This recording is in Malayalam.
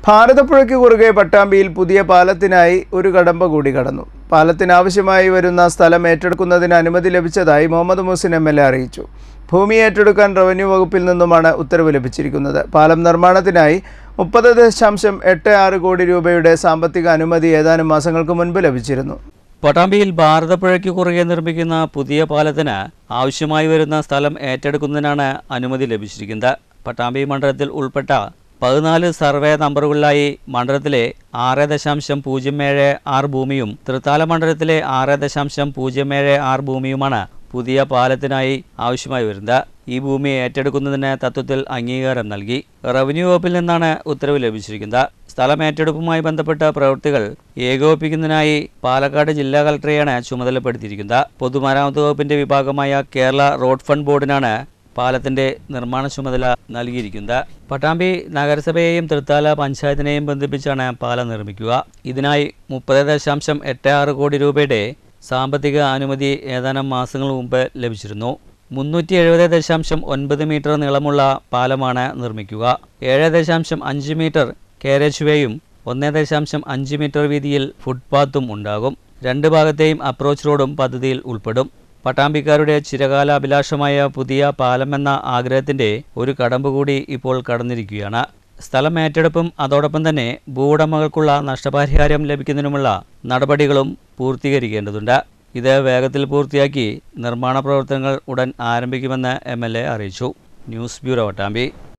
ഭാരതപ്പുഴയ്ക്ക് കുറുകെ പട്ടാമ്പിയിൽ പുതിയ പാലത്തിനായി ഒരു കടമ്പ കൂടി കടന്നു പാലത്തിനാവശ്യമായി വരുന്ന സ്ഥലം ഏറ്റെടുക്കുന്നതിന് അനുമതി ലഭിച്ചതായി Muhammad Muhasin M L A അറിയിച്ചു ഭൂമി ഏറ്റെടുക്കാൻ റവന്യൂ വകുപ്പിൽ നിന്നുമാണ് ഉത്തരവ് ലഭിച്ചിരിക്കുന്നത് പാലം നിർമ്മാണത്തിനായി മുപ്പത് ദശാംശം എട്ട് ആറ് കോടി രൂപയുടെ സാമ്പത്തിക അനുമതി ഏതാനും മാസങ്ങൾക്ക് മുൻപ് ലഭിച്ചിരുന്നു പട്ടാമ്പിയിൽ ഭാരതപ്പുഴയ്ക്ക് കുറുകെ നിർമ്മിക്കുന്ന പുതിയ പാലത്തിന് ആവശ്യമായി വരുന്ന സ്ഥലം ഏറ്റെടുക്കുന്നതിനാണ് അനുമതി ലഭിച്ചിരിക്കുന്നത് പട്ടാമ്പി മണ്ഡലത്തിൽ ഉൾപ്പെട്ട പതിനാല് സർവേ നമ്പറുകളിലായി മണ്ഡലത്തിലെ ആറ് ദശാംശം പൂജ്യം ഏഴ് ആറ് ഭൂമിയും തൃത്താല മണ്ഡലത്തിലെ ആറ് ദശാംശം പൂജ്യം ഏഴ് ആറ് ഭൂമിയുമാണ് പുതിയ പാലത്തിനായി ആവശ്യമായി വരുന്നത് ഈ ഭൂമി ഏറ്റെടുക്കുന്നതിന് തത്വത്തിൽ അംഗീകാരം നൽകി റവന്യൂ വകുപ്പിൽ നിന്നാണ് ഉത്തരവ് ലഭിച്ചിരിക്കുന്നത് സ്ഥലം ഏറ്റെടുപ്പുമായി ബന്ധപ്പെട്ട പ്രവൃത്തികൾ ഏകോപിപ്പിക്കുന്നതിനായി പാലക്കാട് ജില്ലാ കളക്ടറെയാണ് ചുമതലപ്പെടുത്തിയിരിക്കുന്നത് പൊതുമരാമത്ത് വകുപ്പിന്റെ വിഭാഗമായ കേരള റോഡ് ഫണ്ട് ബോർഡിനാണ് പാലത്തിന്റെ നിർമ്മാണ ചുമതല നൽകിയിരിക്കുന്നത് പട്ടാമ്പി നഗരസഭയെയും തൃത്താല പഞ്ചായത്തിനെയും ബന്ധിപ്പിച്ചാണ് പാലം നിർമ്മിക്കുക ഇതിനായി മുപ്പത് ദശാംശം എട്ട് ആറ് കോടി രൂപയുടെ സാമ്പത്തിക അനുമതി ഏതാനും മാസങ്ങൾ മുമ്പ് ലഭിച്ചിരുന്നു മുന്നൂറ്റി എഴുപത് ദശാംശം ഒൻപത് മീറ്റർ നീളമുള്ള പാലമാണ് നിർമ്മിക്കുക ഏഴ് ദശാംശം അഞ്ച് മീറ്റർ കാരേജ് വേയും ഒന്ന് ദശാംശം അഞ്ച് മീറ്റർ വീതിയിൽ ഫുട്പാത്തും ഉണ്ടാകും രണ്ട് ഭാഗത്തെയും അപ്രോച്ച് റോഡും പദ്ധതിയിൽ ഉൾപ്പെടും പട്ടാമ്പിക്കാരുടെ ചിരകാല അഭിലാഷമായ പുതിയ പാലമെന്ന ആഗ്രഹത്തിന്റെ ഒരു കടമ്പ് കൂടി ഇപ്പോൾ കടന്നിരിക്കുകയാണ് സ്ഥലം ഏറ്റെടുപ്പും അതോടൊപ്പം തന്നെ ഭൂവുടമകൾക്കുള്ള നഷ്ടപരിഹാരം ലഭിക്കുന്നതിനുമുള്ള നടപടികളും പൂർത്തീകരിക്കേണ്ടതുണ്ട് ഇത് വേഗത്തിൽ പൂർത്തിയാക്കി നിർമ്മാണ പ്രവർത്തനങ്ങൾ ഉടൻ ആരംഭിക്കുമെന്ന് എം അറിയിച്ചു ന്യൂസ് ബ്യൂറോ പട്ടാമ്പി